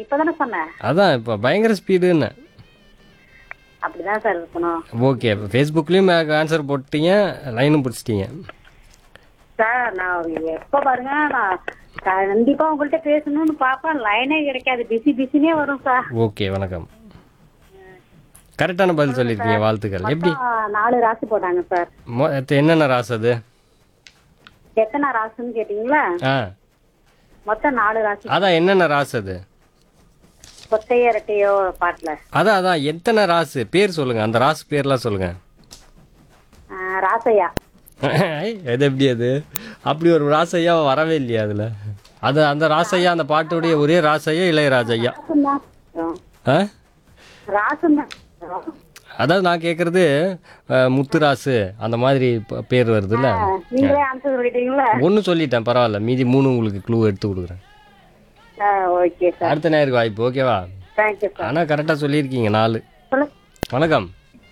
இப்பதானே சொன்னேன் அதான் இப்போ பயங்கர ஸ்பீடுன்னு அப்படிதான் சார் இருக்கணும் ஓகே இப்போ ஃபேஸ்புக்லேயும் ஆன்சர் போட்டீங்க லைனும் பிடிச்சிட்டீங்க சார் நான் எப்ப பாருங்க நான் கண்டிப்பா உங்கள்ட்ட பேசணும்னு பாப்பேன் லைனே கிடைக்காது பிஸி பிஸினே வரும் சார் ஓகே வணக்கம் கரெக்டான பதில் சொல்லியிருக்கீங்க வாழ்த்துக்கள் எப்படி மொத்தம் நாலு ராசி போட்டாங்க சார் மொ- எத்த- என்னென்ன ராசி அது எத்தனை ராசின்னு கேட்டீங்களா ஆ மொத்தம் நாலு ராசி அதான் என்னென்ன ராசி அது கொத்தையோ இரட்டையோ பாட்டுல அதான் அதான் எத்தனை ராசு பேர் சொல்லுங்க அந்த ராசு பேர்லாம் சொல்லுங்க ஆ, ராசையா எது எப்படி அது அப்படி ஒரு ராசையா வரவே இல்லையா அதுல அது அந்த ராசையா அந்த பாட்டுடைய ஒரே ராசையா இளையராஜையா ராசுந்தான். ஆ ராசுந்தான். அதாவது நான் கேட்குறது முத்துராசு அந்த மாதிரி ப- பேர் வருதுல்ல நீங்களே ஆன்சர் சொல்லிட்டீங்களா ஒன்று சொல்லிட்டேன் பரவாயில்ல மீதி மூணு உங்களுக்கு க்ளூ எடுத்து கொடுக்குறேன் ஓகே சார் அடுத்த நேருக்கு வாய்ப்பு ஓகேவா தேங்க்யூ சார் ஆனால் கரெக்டாக சொல்லியிருக்கீங்க நாலு சொல்லு வணக்கம்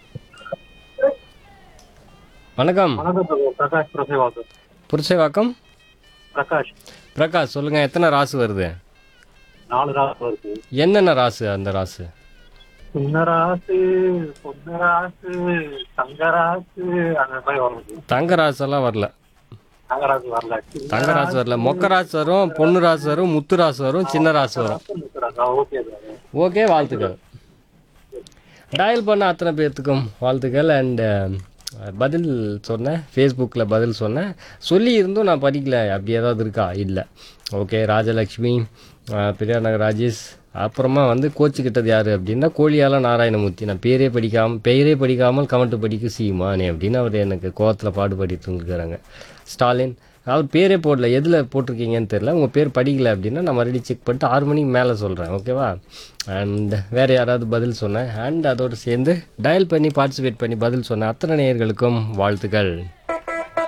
வணக்கம் வணக்கம் சார் பிரகாஷ் பிரசேவாக்கம் புருஷவாக்கம் பிரகாஷ் பிரகாஷ் சொல்லுங்க எத்தனை ராசு வருது நாலு ராசு வருது என்னென்ன ராசு அந்த ராசு சின்ன ராசு பொண்ணு ராசு தங்க ராசு அந்த மாதிரி வருது தங்க ராசெல்லாம் வரல தங்க ராசு வரல சின்ன தங்க ராசு வரல மொக்க ராசு வரும் பொண்ணு ராசு வரும் முத்து ராசு வரும் சின்ன ராசு வரும் ராசு ஓகே சார் ஓகே வாழ்த்துக்கள் டயல் பண்ண அத்தனை பேர்த்துக்கும் வாழ்த்துக்கள் அண்டு பதில் சொன்னேன் ஃபேஸ்புக்கில் பதில் சொன்னேன் சொல்லி இருந்தும் நான் படிக்கல அப்படி ஏதாவது இருக்கா இல்லை ஓகே ராஜலக்ஷ்மி அஹ், பெரியார் நகர் ராஜேஷ் அப்புறமா வந்து கோச்சுக்கிட்டது யார் அப்படின்னா கோழியால நாராயணமூர்த்தி நான் பேரே படிக்காமல் பெயரே படிக்காமல் கமெண்ட் படிக்க சீமானே அப்படின்னு அவர் எனக்கு கோவத்தில் பாடுபடிட்டு இருந்துருக்காங்க ஸ்டாலின் அவர் பேரே போடல எதில் போட்டிருக்கீங்கன்னு தெரில உங்கள் பேர் படிக்கல அப்படின்னா நான் மறுபடியும் செக் பண்ணிட்டு ஆறு மணிக்கு மேலே சொல்கிறேன் ஓகேவா அண்ட் வேறு யாராவது பதில் சொன்னேன் அண்ட் அதோடு சேர்ந்து டயல் பண்ணி பார்ட்டிசிபேட் பண்ணி பதில் சொன்ன அத்தனை நேயர்களுக்கும் வாழ்த்துக்கள்